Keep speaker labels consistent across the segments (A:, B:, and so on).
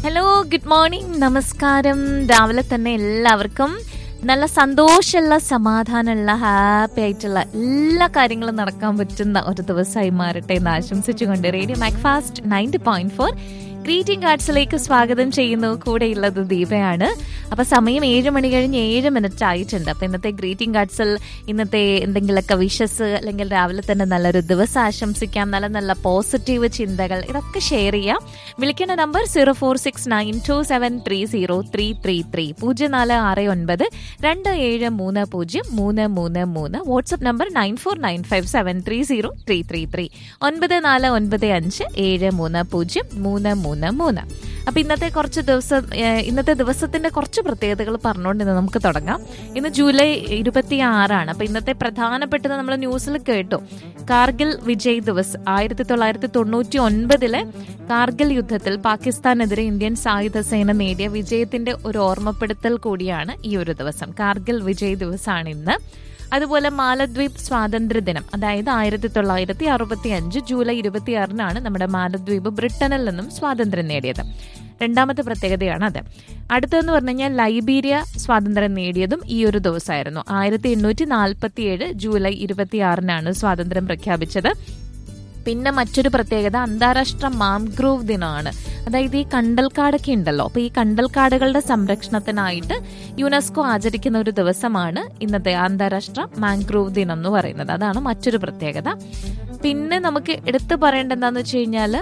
A: Hello good morning നമസ്കാരം രാവിലെ തന്നെ എല്ലാവർക്കും നല്ല സന്തോഷമുള്ള സമാധാനമുള്ള ഹാപ്പി ആയിട്ടുള്ള എല്ലാ കാര്യങ്ങളും നടക്കാൻ പറ്റുന്ന ഒരു ദിവസമായി മാറട്ടെ എന്ന് ആശംസിച്ചുകൊണ്ട് radio MACFAST ninety point four greeting കാർഡ്സിലേക്ക് സ്വാഗതം ചെയ്യുന്നു കൂടെയുള്ളത് ദീപയാണ് അപ്പൊ സമയം ഏഴ് മണി കഴിഞ്ഞ് ഏഴ് മിനിറ്റ് ആയിട്ടുണ്ട് അപ്പൊ ഇന്നത്തെ ഗ്രീറ്റിംഗ് കാർഡ്സിൽ ഇന്നത്തെ എന്തെങ്കിലുമൊക്കെ വിഷസ് അല്ലെങ്കിൽ രാവിലെ തന്നെ നല്ലൊരു ദിവസം ആശംസിക്കാം നല്ല നല്ല പോസിറ്റീവ് ചിന്തകൾ ഇതൊക്കെ ഷെയർ ചെയ്യാം വിളിക്കേണ്ട number zero four six nine two seven three zero three three three പൂജ്യം നാല് ആറ് ഒൻപത് രണ്ട് ഏഴ് മൂന്ന് പൂജ്യം മൂന്ന് മൂന്ന് മൂന്ന് WhatsApp number nine four nine five seven three zero three three three ഒൻപത് നാല് ഒൻപത് അഞ്ച് ഏഴ് മൂന്ന് പൂജ്യം മൂന്ന് മൂന്ന് മൂന്ന് അപ്പൊ ഇന്നത്തെ കുറച്ച് ദിവസം ഏഹ്, ഇന്നത്തെ ദിവസത്തിന്റെ കുറച്ച് പ്രത്യേകതകൾ പറഞ്ഞുകൊണ്ട് ഇന്ന് നമുക്ക് തുടങ്ങാം ഇന്ന് ജൂലൈ ഇരുപത്തി ആറാണ് അപ്പൊ ഇന്നത്തെ പ്രധാനപ്പെട്ടത് നമ്മൾ ന്യൂസിൽ കേട്ടു കാർഗിൽ വിജയ് ദിവസ് ആയിരത്തി തൊള്ളായിരത്തി തൊണ്ണൂറ്റി ഒൻപതിലെ കാർഗിൽ യുദ്ധത്തിൽ പാകിസ്ഥാനെതിരെ ഇന്ത്യൻ സായുധ സേന നേടിയ വിജയത്തിന്റെ ഒരു ഓർമ്മപ്പെടുത്തൽ കൂടിയാണ് ഈ ഒരു ദിവസം കാർഗിൽ വിജയ് ദിവസാണ് ഇന്ന് അതുപോലെ മാലദ്വീപ് സ്വാതന്ത്ര്യ ദിനം അതായത് ആയിരത്തി തൊള്ളായിരത്തി അറുപത്തി അഞ്ച് ജൂലൈ ഇരുപത്തിയാറിനാണ് നമ്മുടെ മാലദ്വീപ് ബ്രിട്ടനിൽ നിന്നും സ്വാതന്ത്ര്യം നേടിയത് രണ്ടാമത്തെ പ്രത്യേകതയാണ് അത് അടുത്തതെന്ന് പറഞ്ഞു കഴിഞ്ഞാൽ ലൈബീരിയ സ്വാതന്ത്ര്യം നേടിയതും ഈ ഒരു ദിവസമായിരുന്നു ആയിരത്തി എണ്ണൂറ്റി നാൽപ്പത്തിയേഴ് ജൂലൈ ഇരുപത്തിയാറിനാണ് സ്വാതന്ത്ര്യം പ്രഖ്യാപിച്ചത് പിന്നെ മറ്റൊരു പ്രത്യേകത അന്താരാഷ്ട്ര മാംഗ്രൂവ് ദിനമാണ് അതായത് ഈ കണ്ടൽക്കാടൊക്കെ ഉണ്ടല്ലോ അപ്പൊ ഈ കണ്ടൽക്കാടുകളുടെ സംരക്ഷണത്തിനായിട്ട് യുനെസ്കോ ആചരിക്കുന്ന ഒരു ദിവസമാണ് ഇന്നത്തെ അന്താരാഷ്ട്ര മാംഗ്രൂവ് ദിനം എന്ന് പറയുന്നത് അതാണ് മറ്റൊരു പ്രത്യേകത പിന്നെ നമുക്ക് എടുത്തു പറയേണ്ടത് എന്താന്ന് വെച്ച് കഴിഞ്ഞാല്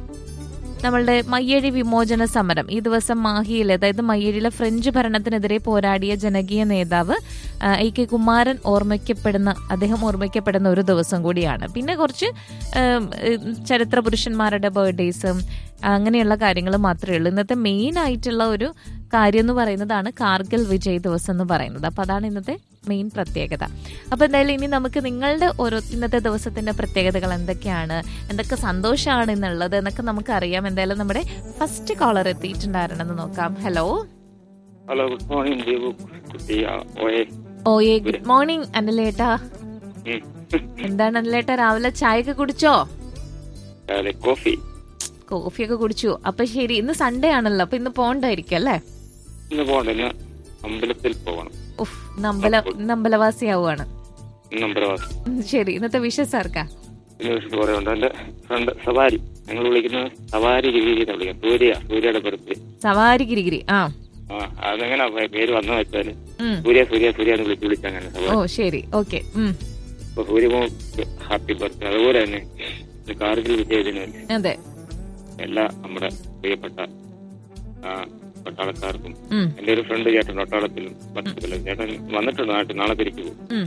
A: നമ്മളുടെ മയ്യഴി വിമോചന സമരം ഈ ദിവസം മാഹിയിൽ അതായത് മയ്യഴിയിലെ ഫ്രഞ്ച് ഭരണത്തിനെതിരെ പോരാടിയ ജനകീയ നേതാവ് ആ, എ കെ കുമാരൻ ഓർമ്മിക്കപ്പെടുന്ന അദ്ദേഹം ഓർമ്മിക്കപ്പെടുന്ന ഒരു ദിവസം കൂടിയാണ് പിന്നെ കുറച്ച് ഉം, ഉം, ചരിത്ര പുരുഷന്മാരുടെ ബർത്ത്ഡേസും അങ്ങനെയുള്ള കാര്യങ്ങൾ മാത്രമേ ഉള്ളൂ ഇന്നത്തെ മെയിൻ ആയിട്ടുള്ള ഒരു കാര്യം എന്ന് പറയുന്നതാണ് കാർഗിൽ വിജയ് ദിവസം എന്ന് പറയുന്നത് അപ്പൊ അതാണ് ഇന്നത്തെ മെയിൻ പ്രത്യേകത അപ്പൊ എന്തായാലും ഇനി നമുക്ക് നിങ്ങളുടെ ഓരോ ഇന്നത്തെ ദിവസത്തിന്റെ പ്രത്യേകതകൾ എന്തൊക്കെയാണ് എന്തൊക്കെ സന്തോഷമാണ് എന്നുള്ളത് എന്നൊക്കെ നമുക്ക് അറിയാം എന്തായാലും നമ്മുടെ ഫസ്റ്റ് കോളർ എത്തിയിട്ടുണ്ടായിരുന്നെന്ന് നോക്കാം hello
B: hello good morning Deepu കുട്ടി ആ, ഓയെ
A: ഓയേ ഗുഡ് മോർണിംഗ് അനിലേട്ടാ
B: ഉം.
A: എന്താണ് അനിലേട്ടാ രാവിലെ ചായയൊക്കെ കുടിച്ചോ
B: രാവിലെ കോഫി
A: കോഫിയൊക്കെ കുടിച്ചു അപ്പൊ ശരി ഇന്ന് സൺഡേ ആണല്ലോ അപ്പൊ ഇന്ന് പോണ്ടായിരിക്കും അല്ലേ
B: ഇന്ന് പോകണ്ട ഇന്ന് അമ്പലത്തിൽ പോകണം
A: ഉഫ് ഇന്ന് അമ്പല ഇന്ന് അമ്പലവാസിയാവുകയാണ്
B: ഇന്ന് അമ്പലവാസം
A: ഉം, ശരി ഇന്നത്തെ വിഷസ് ആർക്കാ
B: ഇന്ന് വിഷു കുറെ ഉണ്ട് എന്റെ ഫ്രണ്ട് സവാരി ഞങ്ങൾ വിളിക്കുന്നത് സവാരി ഗിരി എന്ന് വിളിക്കാം സൂര്യ സൂര്യയുടെ ബർത്ത്ഡേ
A: സവാരി ഗിരിഗിരി ആ
B: ആ അതെങ്ങനെ പേര് വന്നു വെച്ചാല്
A: ഉം.
B: സൂര്യ സൂര്യ സൂര്യ എന്ന് വിളിച്ച് വിളിച്ചങ്ങനെ
A: ഓ
B: സവാരി
A: ശരി ഓക്കെ
B: അപ്പൊ സൂര്യമോ ഹാപ്പി ബർത്ത്ഡേ അതുപോലെ തന്നെ ഇത് കാർഗിൽ വിജയദിനമല്ലേ
A: അതെ
B: എല്ലാ നമ്മുടെ പ്രിയപ്പെട്ട ആ, പട്ടാളക്കാർക്കും
A: ഉം,
B: എന്റെ ഒരു ഫ്രണ്ട് ചേട്ടൻ ഒട്ടാളത്തിലും പത്രത്തിലും ചേട്ടൻ വന്നിട്ടുണ്ട് നാട്ടിൽ നാളെ തിരിച്ചു പോകും
A: ഉം.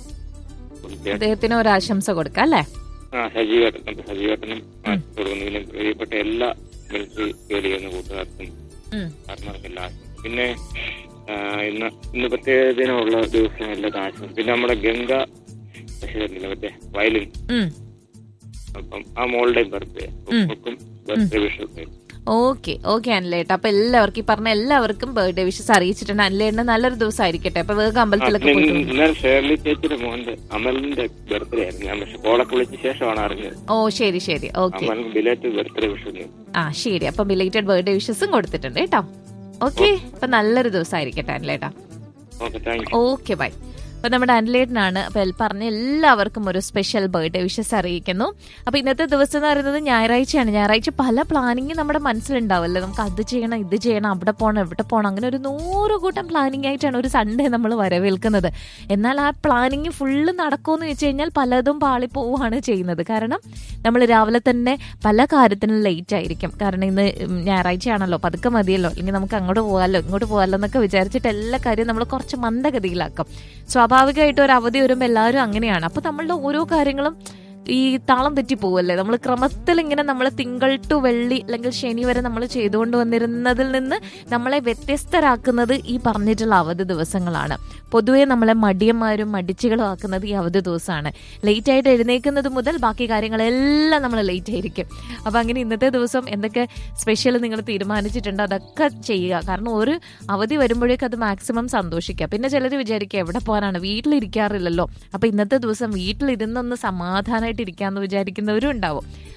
B: അപ്പം ചേട്ടൻ
A: അദ്ദേഹത്തിന് ഒരു ആശംസ കൊടുക്കാം അല്ലേ
B: ആ സജീവേട്ടൻ നമുക്ക് സജീവേട്ടനും ആ, കൊടുക്കുന്നു പിന്നെ പ്രിയപ്പെട്ട എല്ലാ മിലിറ്ററി ജോലി ചെയ്യുന്ന കൂട്ടുകാർക്കും
A: ഉം,
B: സാർമാർക്കും എല്ലാ ആശംസ പിന്നെ ആ, ഇന്ന് ഇന്ന് പ്രത്യേക ദിനമുള്ള ദിവസം എല്ലാ ആശംസ പിന്നെ നമ്മുടെ ഗംഗ ബഷീറിനില്ല മറ്റേ വയലിൻ
A: ഉം.
B: അപ്പം ആ മോളുടെ ബർത്ത്ഡേ ഒക്കും ബർത്ത്ഡേ വിഷു
A: ഓക്കെ ഓക്കെ അനിലേട്ട അപ്പൊ എല്ലാവർക്കും ഈ പറഞ്ഞ എല്ലാവർക്കും ബർത്ത്ഡേ വിഷസ് അറിയിച്ചിട്ടുണ്ട് അനിലേട്ടന് നല്ലൊരു ദിവസം ആയിരിക്കട്ടെ അപ്പൊ വേഗം അമ്പലത്തിലൊക്കെ പോയിട്ട് വരൂ.
B: ഇന്നലെ ഷേർലി ചേച്ചിയുടെ മോന്റെ അമലിന്റെ ബർത്ത്ഡേ ആയിരുന്നു ഞാൻ പക്ഷെ കോളൊക്കെ വിളിച്ച ശേഷമാണ് അറിഞ്ഞത്
A: ഓ ശരി ശരി ഓക്കെ
B: അമലിന് ബിലേറ്റ് ബർത്ത്ഡേ വിഷു
A: ആ ശരി അപ്പൊ ബിലേറ്റഡ് ബർത്ത്ഡേ വിഷസും കൊടുത്തിട്ടുണ്ട് കേട്ടോ ഓക്കെ അപ്പൊ നല്ലൊരു ദിവസം ആയിരിക്കട്ടെ അനിലേട്ടാ
B: okay thank you
A: okay bye അപ്പൊ നമ്മുടെ അനിലേട്ടനാണ് അപ്പൊ എൽ- പറഞ്ഞ എല്ലാവർക്കും ഒരു സ്പെഷ്യൽ ബർത്ത്ഡേ വിഷസ് അറിയിക്കുന്നു അപ്പൊ ഇന്നത്തെ ദിവസം എന്ന് പറയുന്നത് ഞായറാഴ്ചയാണ് ഞായറാഴ്ച പല പ്ലാനിങ് നമ്മുടെ മനസ്സിലുണ്ടാവല്ലേ നമുക്ക് അത് ചെയ്യണം ഇത് ചെയ്യണം അവിടെ പോകണം ഇവിടെ പോകണം അങ്ങനെ ഒരു നൂറ് കൂട്ടം പ്ലാനിങ് ആയിട്ടാണ് ഒരു സൺഡേ നമ്മൾ വരവേൽക്കുന്നത് എന്നാൽ ആ പ്ലാനിങ് ഫുള്ള് നടക്കുമെന്ന് വെച്ച് കഴിഞ്ഞാൽ പലതും പാളി പോവുകയാണ് ചെയ്യുന്നത് കാരണം നമ്മൾ രാവിലെ തന്നെ പല കാര്യത്തിനും ലേറ്റ് ആയിരിക്കും കാരണം ഇന്ന് ഉം, ഞായറാഴ്ചയാണല്ലോ പതുക്കെ മതിയല്ലോ അല്ലെങ്കിൽ നമുക്ക് അങ്ങോട്ട് പോകാമല്ലോ ഇങ്ങോട്ട് പോകാമല്ലോ എന്നൊക്കെ വിചാരിച്ചിട്ട് എല്ലാ കാര്യവും നമ്മൾ കുറച്ച് മന്ദഗതിയിലാക്കും സ്വാഭാവികമായിട്ട് ഒരു അവധി വരുമ്പോൾ എല്ലാവരും അങ്ങനെയാണ് അപ്പൊ നമ്മളുടെ ഓരോ കാര്യങ്ങളും ഈ താളം തെറ്റി പോവല്ലേ നമ്മൾ ക്രമത്തിൽ ഇങ്ങനെ നമ്മൾ തിങ്കൾ ടു വെള്ളി അല്ലെങ്കിൽ ശനി വരെ നമ്മൾ ചെയ്തുകൊണ്ട് വന്നിരുന്നതിൽ നിന്ന് നമ്മളെ വ്യത്യസ്തരാക്കുന്നത് ഈ പറഞ്ഞിട്ടുള്ള അവധി ദിവസങ്ങളാണ് പൊതുവേ നമ്മളെ മടിയന്മാരും മടിച്ചുകളും ആക്കുന്നത് ഈ അവധി ദിവസമാണ് ലേറ്റ് ആയിട്ട് എഴുന്നേക്കുന്നത് മുതൽ ബാക്കി കാര്യങ്ങളെല്ലാം നമ്മൾ ലേറ്റ് ആയിരിക്കും അപ്പൊ അങ്ങനെ ഇന്നത്തെ ദിവസം എന്തൊക്കെ സ്പെഷ്യൽ നിങ്ങൾ തീരുമാനിച്ചിട്ടുണ്ട് അതൊക്കെ ചെയ്യുക കാരണം ഒരു അവധി വരുമ്പോഴേക്കും അത് മാക്സിമം സന്തോഷിക്കുക പിന്നെ ചിലർ വിചാരിക്കുക എവിടെ പോകാനാണ് വീട്ടിലിരിക്കാറില്ലല്ലോ അപ്പൊ ഇന്നത്തെ ദിവസം വീട്ടിലിരുന്നൊന്ന് സമാധാനമായിട്ട് ഇരിക്കാന്ന് വിചാരിക്കുന്നവരും ഉണ്ടാവും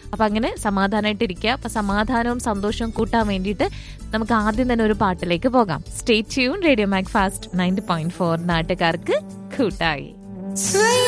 A: അപ്പൊ അങ്ങനെ സമാധാനമായിട്ടിരിക്കുക അപ്പൊ സമാധാനവും സന്തോഷവും കൂട്ടാൻ വേണ്ടിയിട്ട് നമുക്ക് ആദ്യം തന്നെ ഒരു പാട്ടിലേക്ക് പോകാം stay tune radio Mac Fast ninety point four നാട്ടുകാർക്ക് കൂട്ടായി
C: സ്വയം